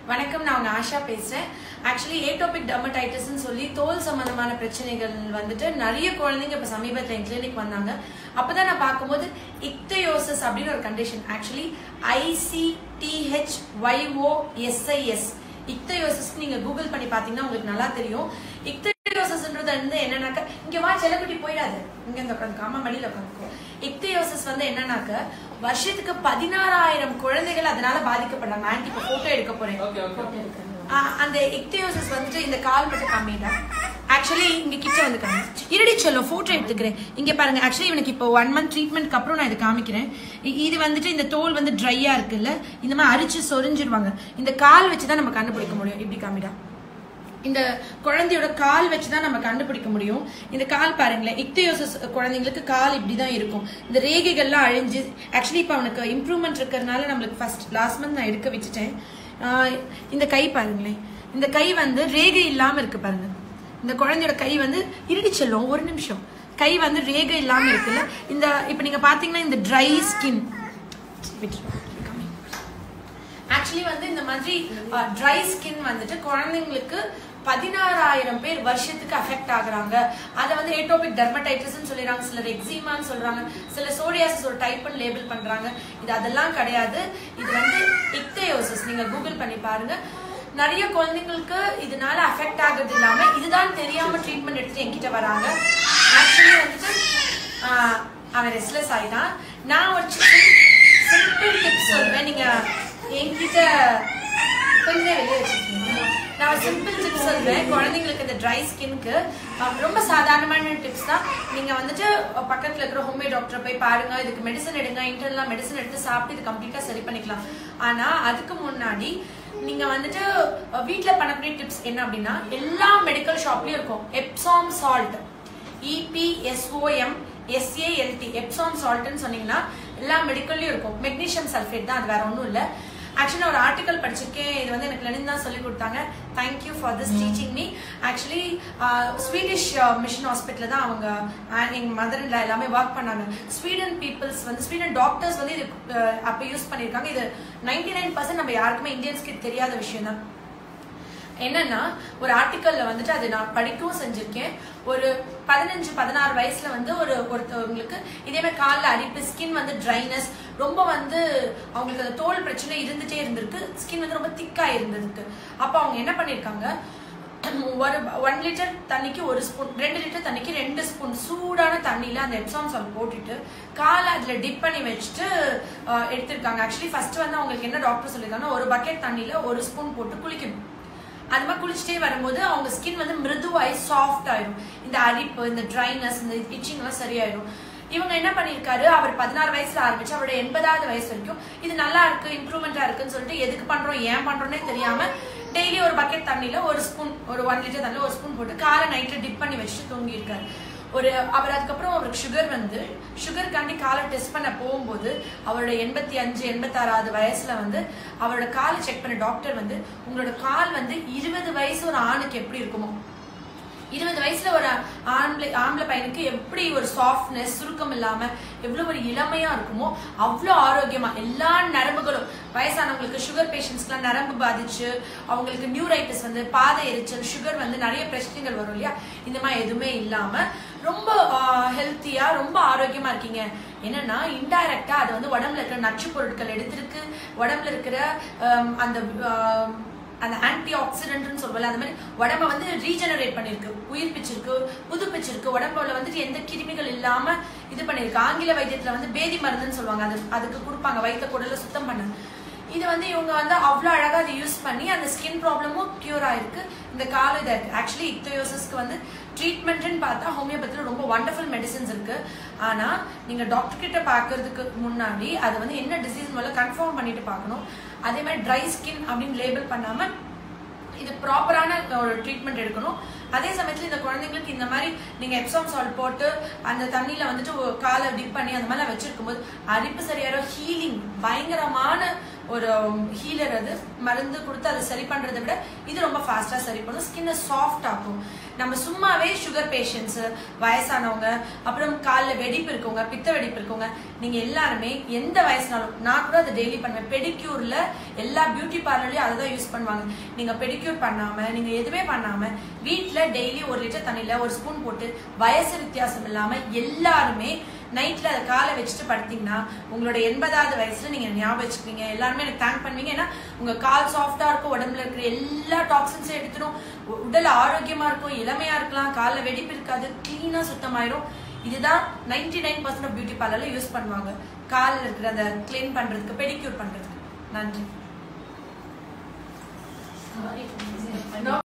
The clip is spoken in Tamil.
வணக்கம் நான் உங்க ஆஷா பேசுறேன் ஆக்சுவலி ஏட்டோபிக் டெர்மடைட்டிஸ்னு சொல்லி தோல் சம்பந்தமான பிரச்சனைகள் வந்துட்டு நிறைய குழந்தைங்க இப்ப சமீபத்துல என் கிளினிக் வந்தாங்க அப்பதான் நான் பார்க்கும்போது இக்தயோசஸ் அப்படின்னு ஒரு கண்டிஷன் ஆக்சுவலி ஐசிடிஹெச் ஒய்ஓஎஸ்ஐஎஸ் இக்தயோசஸ் நீங்க கூகுள் பண்ணி பாத்தீங்கன்னா உங்களுக்கு நல்லா தெரியும் இக்தயோசஸ்ன்றது வந்து என்னன்னாக்க இங்க வா செல்லக்குட்டி போயிடாது இங்க இந்த உட்காந்து காமா மடியில உட்காந்துக்கோ இக்தயோசஸ் வந்து என்னன்னாக்க வருஷத்துக்கு பதினாறாயிரம் குழந்தைகள் அதனால பாதிக்கப்படுறாங்க ஆன்டி இப்ப போட்டோ எடுக்க போறேன் Okay, okay. ஆஹ் அந்த இக்தியோசிஸ் வந்துட்டு இந்த கால் மட்டும் காமிடா ஆக்சுவலி இங்க கிட்ட வந்து காமி இருடி சொல்லும் போட்டோ எடுத்துக்கிறேன் இங்க பாருங்க ஆக்சுவலி இவனுக்கு இப்போ ஒன் மந்த் ட்ரீட்மெண்ட்க்கு அப்புறம் நான் இது காமிக்கிறேன் இ- இது வந்துட்டு இந்த தோல் வந்து ட்ரையா இருக்குல்ல இந்த மாதிரி அரிச்சு சொரிஞ்சிருவாங்க இந்த கால் வச்சு தான் நம்ம கண்டுபிடிக்க முடியும் இப்படி காமிடா இந்த குழந்தையோட கால் வச்சு தான் நம்ம கண்டுபிடிக்க முடியும் இந்த கால் பாருங்களேன் இக்தியோசஸ் குழந்தைங்களுக்கு கால் இப்படி தான் இருக்கும் இந்த ரேகைகள்லாம் அழிஞ்சு ஆக்சுவலி இப்போ அவனுக்கு இம்ப்ரூவ்மெண்ட் இருக்கிறதுனால நம்மளுக்கு ஃபர்ஸ்ட் லாஸ்ட் மந்த் நான் எடுக்க வச்சுட்டேன் ஆஹ் இந்த கை பாருங்களேன் இந்த கை வந்து ரேகை இல்லாம இருக்கு பாருங்க இந்த குழந்தையோட கை வந்து இருடி செல்லும் ஒரு நிமிஷம் கை வந்து ரேகை இல்லாம இருக்குல்ல இந்த இப்போ நீங்க பாத்தீங்கன்னா இந்த ட்ரை ஸ்கின் ஆக்சுவலி வந்து இந்த மாதிரி ட்ரை ஸ்கின் வந்துட்டு குழந்தைங்களுக்கு பதினாறாயிரம் பேர் வருஷத்துக்கு அஃபெக்ட் ஆகுறாங்க அதை வந்து ஏட்டோபிக் டெர்மடைட்டிஸ்னு சொல்லிடுறாங்க சிலர் எக்ஸிமான்னு சொல்றாங்க சில சோரியாசிஸ் ஒரு டைப்னு லேபிள் பண்றாங்க இது அதெல்லாம் கிடையாது இது வந்து இக்தயோசிஸ் நீங்க கூகுள் பண்ணி பாருங்க நிறைய குழந்தைங்களுக்கு இதனால அஃபெக்ட் ஆகுறது இல்லாம இதுதான் தெரியாம ட்ரீட்மெண்ட் எடுத்துட்டு என்கிட்ட வராங்க ஆக்சுவலி வந்துட்டு ஆஹ், அவன் ரெஸ்ட்லெஸ் ஆயிட்டான் நான் ஒரு சிம்பிள் டிப்ஸ் சொல்வேன் நீங்க என்கிட்ட கொஞ்சம் வெளியே வச்சிருக்கீங்க நான் சிம்பிள் டிப்ஸ் சொல்றேன் குழந்தைங்களுக்கு இந்த ட்ரை ஸ்கின்க்கு ரொம்ப சாதாரணமான டிப்ஸ் தான் நீங்க வந்துட்டு அஹ், பக்கத்துல இருக்கிற ஹோம்மேட் டாக்டர் போய் பாருங்க இதுக்கு மெடிசன் எடுங்க இன்டர்னலா மெடிசன் எடுத்து சாப்பிட்டு இது கம்ப்ளீட்டா சரி பண்ணிக்கலாம் ஆனா அதுக்கு முன்னாடி நீங்க வந்துட்டு அஹ், வீட்ல பண்ணக்கூடிய டிப்ஸ் என்ன அப்படின்னா எல்லா மெடிக்கல் ஷாப்லயும் இருக்கும் epsom salt E P S O M S A L T epsom சால்ட்னு சொன்னீங்கன்னா எல்லா மெடிக்கல்லையும் இருக்கும் மெக்னீஷியம் சல்ஃபேட் தான் அது வேற ஒன்றும் இல்லை ஆக்சுவலி ஒரு ஆர்டிகல் படிச்சிருக்கேன் இது வந்து எனக்கு லெனின் தான் சொல்லி கொடுத்தாங்க thank you for this teaching me actually Swedish mission hospital தான் அவங்க and எங்க மதர் இல்ல எல்லாமே ஒர்க் பண்ணாங்க ஸ்வீடன் பீப்புள்ஸ் வந்து ஸ்வீடன் டாக்டர்ஸ் வந்து இது அஹ், அப்ப யூஸ் பண்ணியிருக்காங்க இது நைன்டி நைன் பர்சன்ட் நம்ம யாருக்குமே இந்தியன்ஸ்க்கு இது தெரியாத விஷயம் தான் என்னன்னா ஒரு ஆர்டிக்கல்ல வந்துட்டு அது நான் படிக்கவும் செஞ்சிருக்கேன் ஒரு பதினஞ்சு பதினாறு வயசுல வந்து ஒரு ஒருத்தவங்களுக்கு இதே மாதிரி கால்ல அரிப்பு ஸ்கின் வந்து ட்ரைனஸ் ரொம்ப வந்து அவங்களுக்கு அந்த தோல் பிரச்சனை இருந்துட்டே இருந்திருக்கு ஸ்கின் வந்து ரொம்ப திக்கா இருந்திருக்கு அப்ப அவங்க என்ன பண்ணிருக்காங்க ஒரு ஒன் லிட்டர் தண்ணிக்கு ஒரு ஸ்பூன் ரெண்டு லிட்டர் தண்ணிக்கு ரெண்டு ஸ்பூன் சூடான தண்ணியில அந்த எப்சாம் சால் போட்டுட்டு காலை அதுல டிப் பண்ணி வச்சுட்டு அஹ், எடுத்திருக்காங்க ஆக்சுவலி ஃபர்ஸ்ட் வந்து அவங்களுக்கு என்ன டாக்டர் சொல்லியிருக்காங்கன்னா ஒரு பக்கெட் தண்ணியில ஒரு ஸ்பூன் போட்டு குளிக்கணும் அது மாதிரி குளிச்சுட்டே வரும்போது அவங்க ஸ்கின் வந்து மிருதுவாய் சாஃப்ட் ஆயிடும் இந்த அரிப்பு இந்த ட்ரைனஸ் இந்த இச்சிங் எல்லாம் சரியாயிடும் இவங்க என்ன பண்ணிருக்காரு அவர் பதினாறு வயசுல ஆரம்பிச்சு அவரோட எண்பதாவது வயசு வரைக்கும் இது நல்லா இருக்கு இம்ப்ரூவ்மெண்டா இருக்குன்னு சொல்லிட்டு எதுக்கு பண்றோம் ஏன் பண்றோம்னே தெரியாம டெய்லி ஒரு பக்கெட் தண்ணியில ஒரு ஸ்பூன் ஒரு ஒன் லிட்டர் தண்ணியில ஒரு ஸ்பூன் போட்டு காலை நைட்ல டிப் பண்ணி வச்சுட்டு தூங்கி இருக்காரு ஒரு அவர் அதுக்கப்புறம் அவருக்கு சுகர் வந்து சுகருக்காண்டி காலை டெஸ்ட் பண்ண போகும்போது அவரோட எண்பத்தி அஞ்சு எண்பத்தாறாவது வயசுல வந்து அவரோட காலை செக் பண்ண டாக்டர் வந்து உங்களோட கால் வந்து இருபது வயசு ஒரு ஆணுக்கு எப்படி இருக்குமோ இருபது வயசுல ஒரு ஆம்பளை ஆம்பளை பையனுக்கு எப்படி ஒரு சாஃப்ட்னஸ் சுருக்கம் இல்லாம எவ்வளவு ஒரு இளமையா இருக்குமோ அவ்வளோ ஆரோக்கியமா எல்லா நரம்புகளும் வயசானவங்களுக்கு சுகர் பேஷண்ட்ஸ்க்குலாம் நரம்பு பாதிச்சு அவங்களுக்கு நியூரைட்டிஸ் வந்து பாதை எரிச்சல் சுகர் வந்து நிறைய பிரச்சனைகள் வரும் இல்லையா இந்த மாதிரி எதுவுமே இல்லாம ரொம்ப ஹெல்த்தியா ரொம்ப ஆரோக்கியமா இருக்கீங்க என்னன்னா இன்டைரக்டா அது வந்து உடம்புல இருக்கிற நச்சு பொருட்கள் எடுத்திருக்கு உடம்புல இருக்கிற ஆம், அந்த ஆம், அந்த ஆன்டி ஆக்சிடென்ட்னு சொல்லுவல அந்த மாதிரி உடம்ப வந்து ரீஜெனரேட் பண்ணிருக்கு உயிர்ப்பிச்சிருக்கு புதுப்பிச்சிருக்கு உடம்புல வந்துட்டு எந்த கிருமிகள் இல்லாம இது பண்ணிருக்கு ஆங்கில வைத்தியத்துல வந்து பேதி மருந்துன்னு சொல்லுவாங்க அது அதுக்கு கொடுப்பாங்க வயிற்ற குடல சுத்தம் பண்ண இது வந்து இவங்க வந்து அவ்வளோ அழகா அதை யூஸ் பண்ணி அந்த ஸ்கின் ப்ராப்ளமும் கியூர் ஆயிருக்கு இந்த கால இதாக இருக்கு ஆக்சுவலி இக்தயோசிஸ்க்கு வந்து ட்ரீட்மெண்ட்னு பார்த்தா ஹோமியோபதியில் ரொம்ப வண்டர்ஃபுல் மெடிசின்ஸ் இருக்கு ஆனா நீங்க டாக்டர் கிட்ட பார்க்கறதுக்கு முன்னாடி அது வந்து என்ன டிசீஸ் முதல்ல கன்ஃபார்ம் பண்ணிட்டு பார்க்கணும் அதே மாதிரி ட்ரை ஸ்கின் அப்படின்னு லேபிள் பண்ணாம இது ப்ராப்பரான ஒரு ட்ரீட்மெண்ட் எடுக்கணும் அதே சமயத்துல இந்த குழந்தைங்களுக்கு இந்த மாதிரி நீங்க எப்சாம் சால்ட் போட்டு அந்த தண்ணியில வந்துட்டு ஒரு காலை டிப் பண்ணி அந்த மாதிரிலாம் வச்சிருக்கும் போது அரிப்பு சரியாயிரும் ஹீலிங் பயங்கரமான ஒரு ஹீலர் அது மருந்து கொடுத்து அதை சரி பண்றதை விட இது ரொம்ப ஃபாஸ்டா சரி பண்ணும் ஸ்கின்னை சாஃப்ட் ஆக்கும் நம்ம சும்மாவே சுகர் பேஷண்ட்ஸ் வயசானவங்க அப்புறம் காலில் வெடிப்பு இருக்கவங்க பித்த வெடிப்பு இருக்கவங்க நீங்க எல்லாருமே எந்த வயசுனாலும் நான் கூட அதை டெய்லி பண்ணுவேன் பெடிக்யூர்ல எல்லா பியூட்டி பார்லர்லயும் அதை தான் யூஸ் பண்ணுவாங்க நீங்க பெடிக்யூர் பண்ணாம நீங்க எதுவுமே பண்ணாம வீட்ல டெய்லி ஒரு லிட்டர் தண்ணியில ஒரு ஸ்பூன் போட்டு வயசு வித்தியாசம் இல்லாம எல்லாருமே நைட்ல அதை காலை வச்சுட்டு படுத்தீங்கன்னா உங்களோட எண்பதாவது வயசுல நீங்க ஞாபகம் வச்சுப்பீங்க எல்லாருமே எனக்கு தேங்க் பண்ணுவீங்க ஏன்னா உங்க கால் சாஃப்டா இருக்கும் உடம்புல இருக்கிற எல்லா டாக்ஸின்ஸும் எடுத்துடும் உ- உடல் ஆரோக்கியமா இருக்கும் இளமையா இருக்கலாம் கால்ல வெடிப்பு இருக்காது கிளீனா சுத்தமாயிரும் இதுதான் 99% நைன் பர்சன்ட் ஆஃப் பியூட்டி பார்லர்ல யூஸ் பண்ணுவாங்க காலில் இருக்கிற அந்த கிளீன் பண்றதுக்கு பெடிக்யூர் பண்றதுக்கு நன்றி